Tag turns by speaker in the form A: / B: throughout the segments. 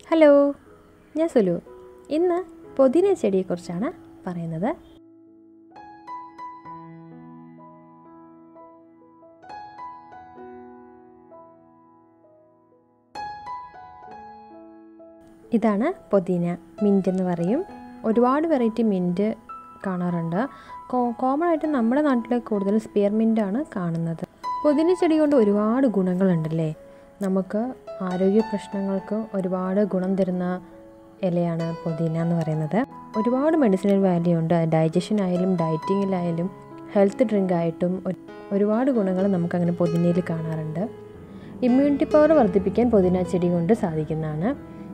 A: hello ഞാൻ സുലു ഇന്ന് പുതിന ചെടിയെക്കുറിച്ചാണ് പറയുന്നത് ഇതാണ് പുതിന മിൻറ്റ് എന്ന് പറയും ഒരുപാട് വെറൈറ്റി മിൻറ്റ് കാണാറുണ്ട് കോമൺ ആയിട്ട് നമ്മുടെ നാട്ടിൽ കൂടുതൽ സ്പിയർ മിൻ്റാണ് കാണുന്നത് പുതിന ചെടി കൊണ്ട് ഒരുപാട് ഗുണങ്ങളുണ്ടല്ലേ നമുക്ക് ആരോഗ്യ പ്രശ്നങ്ങൾക്ക് ഒരുപാട് ഗുണം തരുന്ന ഇലയാണ് പുതിന എന്ന് പറയുന്നത് ഒരുപാട് മെഡിസിനൽ വാല്യൂ ഉണ്ട് ഡൈജഷൻ ആയാലും ഡയറ്റിങ്ങിലായാലും ഹെൽത്ത് ഡ്രിങ്ക് ആയിട്ടും ഒരു- ഒരുപാട് ഗുണങ്ങൾ നമുക്കങ്ങനെ പുതിനയിൽ കാണാറുണ്ട് ഇമ്മ്യൂണിറ്റി പവർ വർദ്ധിപ്പിക്കാൻ പുതിന ചെടി കൊണ്ട് സാധിക്കുന്നതാണ്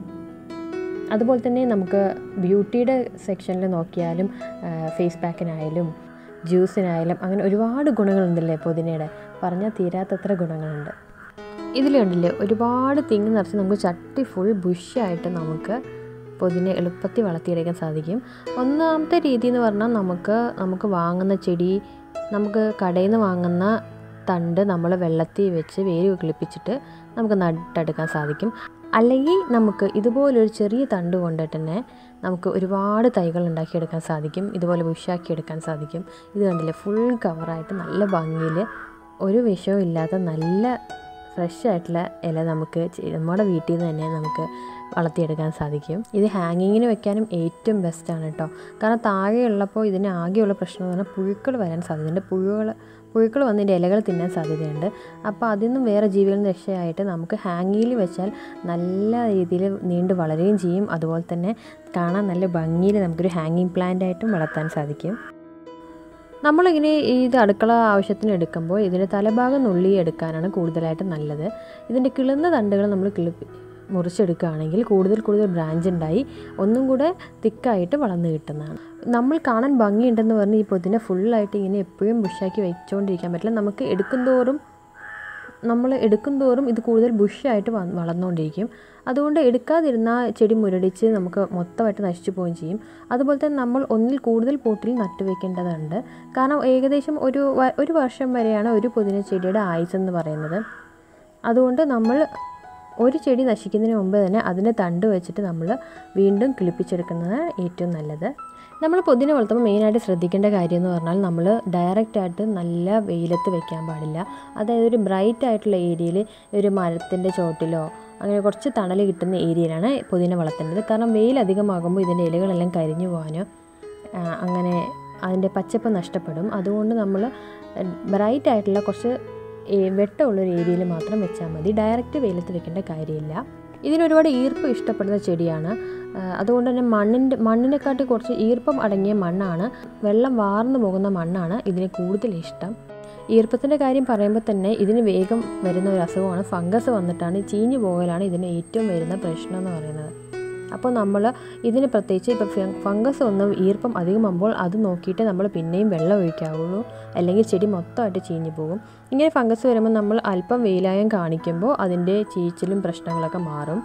A: അതുപോലെ തന്നെ നമുക്ക് ബ്യൂട്ടിയുടെ സെക്ഷനിൽ നോക്കിയാലും ഫേസ് പാക്കിനായാലും ജ്യൂസിനായാലും അങ്ങനെ ഒരുപാട് ഗുണങ്ങളുണ്ടല്ലേ പുതിനയുടെ പറഞ്ഞാൽ തീരാത്തത്ര ഗുണങ്ങളുണ്ട് ഇതിൽ കണ്ടില്ലേ ഒരുപാട് തിങ്ങി നിറച്ച് നമുക്ക് ചട്ടി ഫുൾ ബുഷായിട്ട് നമുക്ക് പുതിന എളുപ്പത്തിൽ വളർത്തിയെടുക്കാൻ സാധിക്കും ഒന്നാമത്തെ രീതി എന്ന് പറഞ്ഞാൽ നമുക്ക് നമുക്ക് വാങ്ങുന്ന ചെടി നമുക്ക് കടയിൽ നിന്ന് വാങ്ങുന്ന തണ്ട് നമ്മൾ വെള്ളത്തിൽ വെച്ച് വേര് കിളിപ്പിച്ചിട്ട് നമുക്ക് നട്ടെടുക്കാൻ സാധിക്കും അല്ലെങ്കിൽ നമുക്ക് ഇതുപോലൊരു ചെറിയ തണ്ട് കൊണ്ടിട്ട് തന്നെ നമുക്ക് ഒരുപാട് തൈകൾ ഉണ്ടാക്കിയെടുക്കാൻ സാധിക്കും ഇതുപോലെ ബുഷാക്കി എടുക്കാൻ സാധിക്കും ഇത് കണ്ടില്ലേ ഫുൾ കവറായിട്ട് നല്ല ഭംഗിയിൽ ഒരു വിഷവും ഇല്ലാത്ത നല്ല ഫ്രഷ് ആയിട്ടുള്ള ഇല നമുക്ക് ചെ- നമ്മുടെ വീട്ടിൽ നിന്ന് തന്നെ നമുക്ക് വളർത്തിയെടുക്കാൻ സാധിക്കും ഇത് ഹാങ്ങിങ്ങിന് വെക്കാനും ഏറ്റവും ബെസ്റ്റാണ് കേട്ടോ കാരണം താഴെയുള്ളപ്പോൾ ഇതിന് ആകെയുള്ള പ്രശ്നം എന്ന് പറഞ്ഞാൽ പുഴുക്കൾ വരാൻ സാധ്യതയുണ്ട് പുഴുകൾ പുഴുക്കൾ വന്ന് ഇതിൻ്റെ ഇലകൾ തിന്നാൻ സാധ്യതയുണ്ട് അപ്പോൾ അതിൽ നിന്നും വേറെ ജീവികളിൽ നിന്ന് രക്ഷയായിട്ട് നമുക്ക് ഹാങ്ങിയിൽ വെച്ചാൽ നല്ല രീതിയിൽ നീണ്ട് വളരുകയും ചെയ്യും അതുപോലെ തന്നെ കാണാൻ നല്ല ഭംഗിയിൽ നമുക്കൊരു ഹാങ്ങിങ് പ്ലാന്റ് ആയിട്ടും വളർത്താൻ സാധിക്കും നമ്മളിങ്ങനെ ഇത് അടുക്കള ആവശ്യത്തിന് എടുക്കുമ്പോൾ ഇതിൻ്റെ തലഭാഗം നുള്ളി എടുക്കാനാണ് കൂടുതലായിട്ട് നല്ലത് ഇതിൻ്റെ കിളുന്ന തണ്ടുകൾ നമ്മൾ കിളിപ്പി മുറിച്ചെടുക്കുകയാണെങ്കിൽ കൂടുതൽ കൂടുതൽ ബ്രാഞ്ച് ഉണ്ടായി ഒന്നും കൂടെ തിക്കായിട്ട് വളർന്നു കിട്ടുന്നതാണ് നമ്മൾ കാണാൻ ഭംഗിയുണ്ടെന്ന് പറഞ്ഞ് ഈ പൊതിനെ ഫുള്ളായിട്ട് ഇങ്ങനെ എപ്പോഴും ബുഷാക്കി വെച്ചുകൊണ്ടിരിക്കാൻ പറ്റില്ല നമുക്ക് എടുക്കുന്തോറും നമ്മൾ എടുക്കുന്തോറും ഇത് കൂടുതൽ ബുഷായിട്ട് വ വളർന്നുകൊണ്ടിരിക്കും അതുകൊണ്ട് എടുക്കാതിരുന്ന ചെടി മുരടിച്ച് നമുക്ക് മൊത്തമായിട്ട് നശിച്ചു പോവുകയും ചെയ്യും അതുപോലെ തന്നെ നമ്മൾ ഒന്നിൽ കൂടുതൽ പോട്ടിൽ നട്ടുവെക്കേണ്ടതുണ്ട് കാരണം ഏകദേശം ഒരു വ- ഒരു വർഷം വരെയാണ് ഒരു പുതിന ചെടിയുടെ ആയുസ് എന്ന് പറയുന്നത് അതുകൊണ്ട് നമ്മൾ ഒരു ചെടി നശിക്കുന്നതിന് മുമ്പ് തന്നെ അതിൻ്റെ തണ്ട് വെച്ചിട്ട് നമ്മൾ വീണ്ടും കിളിപ്പിച്ചെടുക്കുന്നത് ഏറ്റവും നല്ലത് നമ്മൾ പുതിന വളർത്തുമ്പോൾ മെയിനായിട്ട് ശ്രദ്ധിക്കേണ്ട കാര്യം എന്ന് പറഞ്ഞാൽ നമ്മൾ ഡയറക്റ്റായിട്ട് നല്ല വെയിലത്ത് വെക്കാൻ പാടില്ല അതായത് ഒരു ബ്രൈറ്റ് ആയിട്ടുള്ള ഏരിയയിൽ ഒരു മരത്തിൻ്റെ ചോട്ടിലോ അങ്ങനെ കുറച്ച് തണൽ കിട്ടുന്ന ഏരിയയിലാണ് പുതിന വളർത്തേണ്ടത് കാരണം വെയിൽ അധികമാകുമ്പോൾ ഇതിൻ്റെ ഇലകളെല്ലാം കരിഞ്ഞു പോകാനോ ആ, അങ്ങനെ അതിൻ്റെ പച്ചപ്പ് നഷ്ടപ്പെടും അതുകൊണ്ട് നമ്മൾ ബ്രൈറ്റ് ആയിട്ടുള്ള കുറച്ച് ഈ വെട്ടമുള്ളൊരു ഏരിയയിൽ മാത്രം വെച്ചാൽ മതി ഡയറക്റ്റ് വെയിലത്ത് വെക്കേണ്ട കാര്യമില്ല ഇതിനൊരുപാട് ഈർപ്പം ഇഷ്ടപ്പെടുന്ന ചെടിയാണ് ആ, അതുകൊണ്ട് തന്നെ മണ്ണിൻ്റെ മണ്ണിനെക്കാട്ടി കുറച്ച് ഈർപ്പം അടങ്ങിയ മണ്ണാണ് വെള്ളം വാർന്നു പോകുന്ന മണ്ണാണ് ഇതിന് കൂടുതൽ ഇഷ്ടം ഈർപ്പത്തിൻ്റെ കാര്യം പറയുമ്പോൾ തന്നെ ഇതിന് വേഗം വരുന്ന ഒരു അസുഖമാണ് ഫംഗസ് വന്നിട്ടാണ് ചീഞ്ഞു പോകലാണ് ഇതിന് ഏറ്റവും വരുന്ന പ്രശ്നം എന്ന് പറയുന്നത് അപ്പോൾ നമ്മൾ ഇതിന് പ്രത്യേകിച്ച് ഇപ്പോൾ ഫംഗസ് വന്ന് ഈർപ്പം അധികമാകുമ്പോൾ അത് നോക്കിയിട്ട് നമ്മൾ പിന്നെയും വെള്ളം ഒഴിക്കാവുള്ളൂ അല്ലെങ്കിൽ ചെടി മൊത്തമായിട്ട് ചീഞ്ഞു പോകും ഇങ്ങനെ ഫംഗസ് വരുമ്പോൾ നമ്മൾ അല്പം വെയിലായം കാണിക്കുമ്പോൾ അതിൻ്റെ ചീച്ചിലും പ്രശ്നങ്ങളൊക്കെ മാറും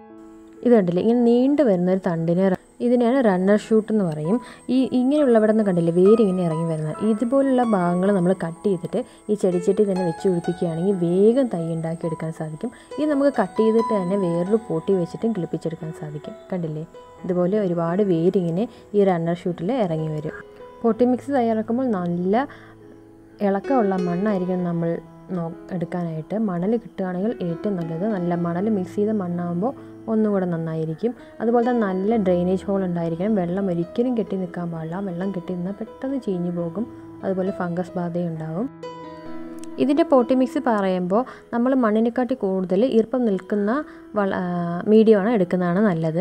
A: ഇത് കണ്ടില്ലേ ഇങ്ങനെ നീണ്ടു വരുന്ന ഒരു തണ്ടിനെ റ- ഇതിനെയാണ് റണ്ണർ ഷൂട്ട് എന്ന് പറയും ഈ ഇങ്ങനെയുള്ളവിടെ നിന്ന് കണ്ടില്ലേ വേര് ഇങ്ങനെ ഇറങ്ങി വരുന്നത് ഇതുപോലുള്ള ഭാഗങ്ങൾ നമ്മൾ കട്ട് ചെയ്തിട്ട് ഈ ചെടിച്ചട്ടി തന്നെ വെച്ച് പിടിപ്പിക്കുകയാണെങ്കിൽ വേഗം തൈ ഉണ്ടാക്കി എടുക്കാൻ സാധിക്കും ഇത് നമുക്ക് കട്ട് ചെയ്തിട്ട് തന്നെ വേറൊരു പോട്ടി വെച്ചിട്ടും കിളിപ്പിച്ചെടുക്കാൻ സാധിക്കും കണ്ടില്ലേ ഇതുപോലെ ഒരുപാട് വേരിങ്ങനെ ഈ റണ്ണർ ഷൂട്ടിൽ ഇറങ്ങി വരും പോട്ടി മിക്സ് തയ്യാറാക്കുമ്പോൾ നല്ല ഇളക്കമുള്ള മണ്ണായിരിക്കും നമ്മൾ നോ എടുക്കാനായിട്ട് മണൽ കിട്ടുകയാണെങ്കിൽ ഏറ്റവും നല്ലത് നല്ല മണൽ മിക്സ് ചെയ്ത മണ്ണാകുമ്പോൾ ഒന്നും കൂടെ നന്നായിരിക്കും അതുപോലെ തന്നെ നല്ല ഡ്രെയിനേജ് ഹോൾ ഉണ്ടായിരിക്കണം വെള്ളം ഒരിക്കലും കെട്ടി നിൽക്കാൻ പാടില്ല വെള്ളം കെട്ടി നിന്നാൽ പെട്ടെന്ന് ചീഞ്ഞു പോകും അതുപോലെ ഫംഗസ് ബാധയും ഉണ്ടാവും ഇതിൻ്റെ പോട്ടി മിക്സ് പറയുമ്പോൾ നമ്മൾ മണ്ണിനെക്കാട്ടി കൂടുതൽ ഈർപ്പം നിൽക്കുന്ന വള മീഡിയമാണ് എടുക്കുന്നതാണ് നല്ലത്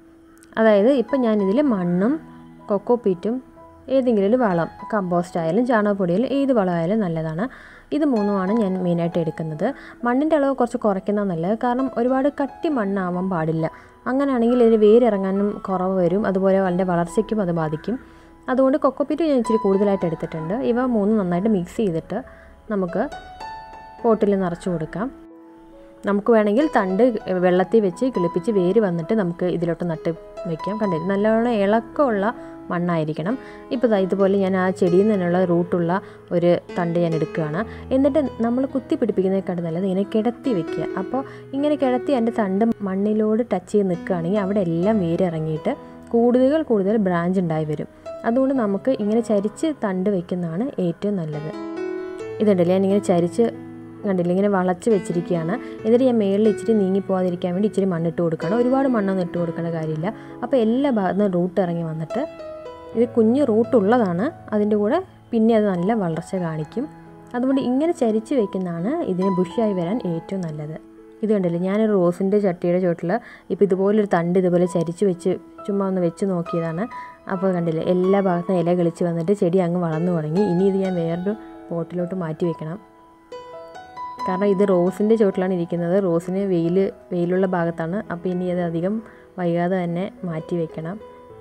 A: അതായത് ഇപ്പം ഞാനിതിൽ മണ്ണും കൊക്കോപ്പീറ്റും ഏതെങ്കിലും ഒരു വളം കമ്പോസ്റ്റ് ആയാലും ചാണകപ്പൊടിയായാലും ഏത് വളമായാലും നല്ലതാണ് ഇത് മൂന്നുമാണ് ഞാൻ മെയിനായിട്ട് എടുക്കുന്നത് മണ്ണിൻ്റെ അളവ് കുറച്ച് കുറയ്ക്കുന്നത് നല്ലത് കാരണം ഒരുപാട് കട്ടി മണ്ണാവാൻ പാടില്ല അങ്ങനെയാണെങ്കിൽ ഇതിന് വേരിറങ്ങാനും കുറവ് വരും അതുപോലെ അതിൻ്റെ വളർച്ചയ്ക്കും അത് ബാധിക്കും അതുകൊണ്ട് കൊക്കോപ്പീറ്റ് ഞാൻ ഇച്ചിരി കൂടുതലായിട്ട് എടുത്തിട്ടുണ്ട് ഇവ മൂന്നും നന്നായിട്ട് മിക്സ് ചെയ്തിട്ട് നമുക്ക് പോട്ടിൽ നിറച്ച് കൊടുക്കാം നമുക്ക് വേണമെങ്കിൽ തണ്ട് വെള്ളത്തിൽ വെച്ച് കിളിപ്പിച്ച് വേര് വന്നിട്ട് നമുക്ക് ഇതിലോട്ട് നട്ട് വെക്കാം കണ്ടില്ല നല്ലവണ്ണം ഇളക്കമുള്ള മണ്ണായിരിക്കണം ഇപ്പോൾ ദാ ഇതുപോലെ ഞാൻ ആ ചെടിയിൽ നിന്നുള്ള റൂട്ടുള്ള ഒരു തണ്ട് ഞാൻ എടുക്കുകയാണ് എന്നിട്ട് നമ്മൾ കുത്തി പിടിപ്പിക്കുന്നതിനെക്കാട്ടും നല്ലത് ഇങ്ങനെ കിടത്തി വെക്കുക അപ്പോൾ ഇങ്ങനെ കിടത്തി അതിൻ്റെ തണ്ട് മണ്ണിലോട് ടച്ച് ചെയ്ത് നിൽക്കുകയാണെങ്കിൽ അവിടെ എല്ലാം വേരിറങ്ങിയിട്ട് കൂടുതൽ കൂടുതൽ ബ്രാഞ്ച് ഉണ്ടായി വരും അതുകൊണ്ട് നമുക്ക് ഇങ്ങനെ ചരിച്ച് തണ്ട് വെക്കുന്നതാണ് ഏറ്റവും നല്ലത് ഇതുണ്ടല്ലേ ഞാനിങ്ങനെ ചരിച്ച് കണ്ടില്ല ഇങ്ങനെ വളച്ച് വെച്ചിരിക്കുകയാണ് എന്നിട്ട് ഞാൻ മേളിൽ ഇച്ചിരി നീങ്ങി പോകാതിരിക്കാൻ വേണ്ടി ഇച്ചിരി മണ്ണിട്ട് കൊടുക്കണം ഒരുപാട് മണ്ണൊന്നും ഇട്ട് കൊടുക്കേണ്ട കാര്യമില്ല അപ്പോൾ എല്ലാ ഭാഗത്തും റൂട്ട് ഇറങ്ങി വന്നിട്ട് ഇത് കുഞ്ഞ് റൂട്ടുള്ളതാണ് അതിൻ്റെ കൂടെ പിന്നെ അത് നല്ല വളർച്ച കാണിക്കും അതുകൊണ്ട് ഇങ്ങനെ ചരിച്ച് വെക്കുന്നതാണ് ഇതിന് ബുഷായി വരാൻ ഏറ്റവും നല്ലത് ഇത് കണ്ടില്ലേ ഞാനൊരു റോസിൻ്റെ ചട്ടിയുടെ ചോട്ടിൽ ഇപ്പോൾ ഇതുപോലൊരു തണ്ട് ഇതുപോലെ ചരിച്ച് വെച്ച് ചുമ്മാ ഒന്ന് വെച്ച് നോക്കിയതാണ് അപ്പോൾ കണ്ടില്ലേ എല്ലാ ഭാഗത്തും ഇല കിളിച്ച് വന്നിട്ട് ചെടി അങ്ങ് വളർന്നു തുടങ്ങി ഇനി ഇത് ഞാൻ വേറൊരു പോട്ടിലോട്ട് മാറ്റി വെക്കണം കാരണം ഇത് റോസിൻ്റെ ചോട്ടിലാണ് ഇരിക്കുന്നത് റോസിന് വെയിൽ വെയിലുള്ള ഭാഗത്താണ് അപ്പോൾ ഇനി അത് അധികം വൈകാതെ തന്നെ മാറ്റി വെക്കണം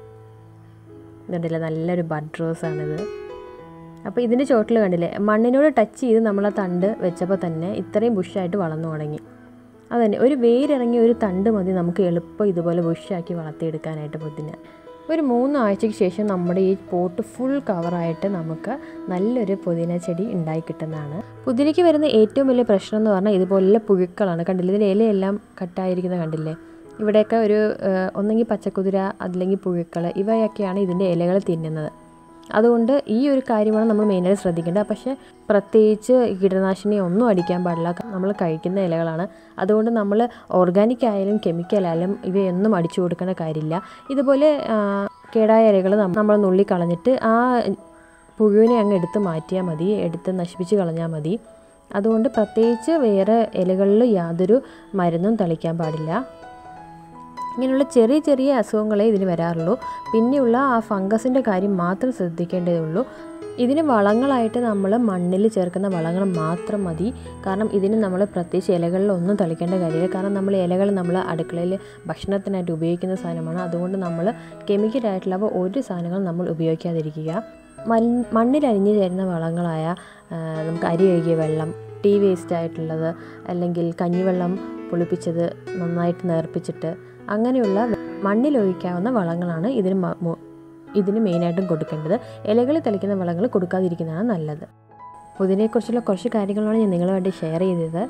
A: ഇതുണ്ടല്ലേ നല്ലൊരു ബഡ് റോസാണിത് അപ്പോൾ ഇതിൻ്റെ ചോട്ടിൽ കണ്ടില്ലേ മണ്ണിനോട് ടച്ച് ചെയ്ത് നമ്മൾ ആ തണ്ട് വെച്ചപ്പോൾ തന്നെ ഇത്രയും ബുഷായിട്ട് വളർന്നു തുടങ്ങി അതുതന്നെ ഒരു വേരിറങ്ങിയ ഒരു തണ്ട് മതി നമുക്ക് എളുപ്പം ഇതുപോലെ ബുഷാക്കി വളർത്തിയെടുക്കാനായിട്ട് പുതിന ഒരു മൂന്ന് ആഴ്ചയ്ക്ക് ശേഷം നമ്മുടെ ഈ പോട്ട് ഫുൾ കവറായിട്ട് നമുക്ക് നല്ലൊരു പുതിന ചെടി ഉണ്ടായി കിട്ടുന്നതാണ് പുതിനയ്ക്ക് വരുന്ന ഏറ്റവും വലിയ പ്രശ്നം എന്ന് പറഞ്ഞാൽ ഇതുപോലുള്ള പുഴുക്കളാണ് കണ്ടില്ലേ ഇതിൻ്റെ ഇലയെല്ലാം കട്ടായിരിക്കുന്ന കണ്ടില്ലേ ഇവിടെയൊക്കെ ഒരു ഒന്നെങ്കിൽ പച്ചക്കുതിര അല്ലെങ്കിൽ പുഴുക്കൾ ഇവയൊക്കെയാണ് ഇതിൻ്റെ ഇലകൾ തിന്നുന്നത് അതുകൊണ്ട് ഈ ഒരു കാര്യമാണ് നമ്മൾ മെയിനായിട്ട് ശ്രദ്ധിക്കേണ്ടത് പക്ഷേ പ്രത്യേകിച്ച് കീടനാശിനി ഒന്നും അടിക്കാൻ പാടില്ല നമ്മൾ കഴിക്കുന്ന ഇലകളാണ് അതുകൊണ്ട് നമ്മൾ ഓർഗാനിക് ആയാലും കെമിക്കൽ ആയാലും ഇവയൊന്നും അടിച്ചു കൊടുക്കേണ്ട കാര്യമില്ല ഇതുപോലെ കേടായ ഇലകൾ നമ്മൾ നുള്ളി കളഞ്ഞിട്ട് ആ പുഴുവിനെ അങ്ങ് എടുത്ത് മാറ്റിയാൽ മതി എടുത്ത് നശിപ്പിച്ച് കളഞ്ഞാൽ മതി അതുകൊണ്ട് പ്രത്യേകിച്ച് വേറെ ഇലകളിൽ യാതൊരു മരുന്നും തളിക്കാൻ പാടില്ല ഇങ്ങനെയുള്ള ചെറിയ ചെറിയ അസുഖങ്ങളെ ഇതിന് വരാറുള്ളൂ പിന്നെയുള്ള ആ ഫംഗസിൻ്റെ കാര്യം മാത്രം ശ്രദ്ധിക്കേണ്ടതേ ഉള്ളൂ ഇതിന് വളങ്ങളായിട്ട് നമ്മൾ മണ്ണിൽ ചേർക്കുന്ന വളങ്ങൾ മാത്രം മതി കാരണം ഇതിന് നമ്മൾ പ്രത്യേകിച്ച് ഇലകളിലൊന്നും തളിക്കേണ്ട കാര്യമില്ല കാരണം നമ്മൾ ഇലകൾ നമ്മൾ അടുക്കളയിൽ ഭക്ഷണത്തിനായിട്ട് ഉപയോഗിക്കുന്ന സാധനമാണ് അതുകൊണ്ട് നമ്മൾ കെമിക്കലായിട്ടുള്ള ഒരു സാധനങ്ങളും നമ്മൾ ഉപയോഗിക്കാതിരിക്കുക മണ്ണിൽ അലിഞ്ഞു ചേരുന്ന വളങ്ങളായ നമുക്ക് അരി കഴുകിയ വെള്ളം ടീ വേസ്റ്റ് ആയിട്ടുള്ളത് അല്ലെങ്കിൽ കഞ്ഞിവെള്ളം പുളിപ്പിച്ചത് നന്നായിട്ട് നേർപ്പിച്ചിട്ട് അങ്ങനെയുള്ള മണ്ണിലൊഴിക്കാവുന്ന വളങ്ങളാണ് ഇതിന് ഇതിന് മെയിനായിട്ടും കൊടുക്കേണ്ടത് ഇലകളിൽ തളിക്കുന്ന വളങ്ങൾ കൊടുക്കാതിരിക്കുന്നതാണ് നല്ലത് പുതിനെക്കുറിച്ചുള്ള കുറച്ച് കാര്യങ്ങളാണ് ഞാൻ നിങ്ങളുമായിട്ട് ഷെയർ ചെയ്തത്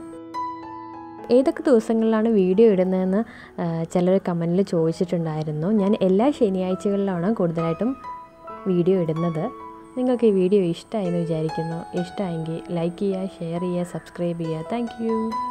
A: ഏതൊക്കെ ദിവസങ്ങളിലാണ് വീഡിയോ ഇടുന്നതെന്ന് ചിലർ കമൻറ്റിൽ ചോദിച്ചിട്ടുണ്ടായിരുന്നു ഞാൻ എല്ലാ ശനിയാഴ്ചകളിലാണ് കൂടുതലായിട്ടും വീഡിയോ ഇടുന്നത് നിങ്ങൾക്ക് ഈ വീഡിയോ ഇഷ്ടമായെന്ന് വിചാരിക്കുന്നു ഇഷ്ടമായെങ്കിൽ ലൈക്ക് ചെയ്യുക ഷെയർ ചെയ്യുക സബ്സ്ക്രൈബ് ചെയ്യുക താങ്ക്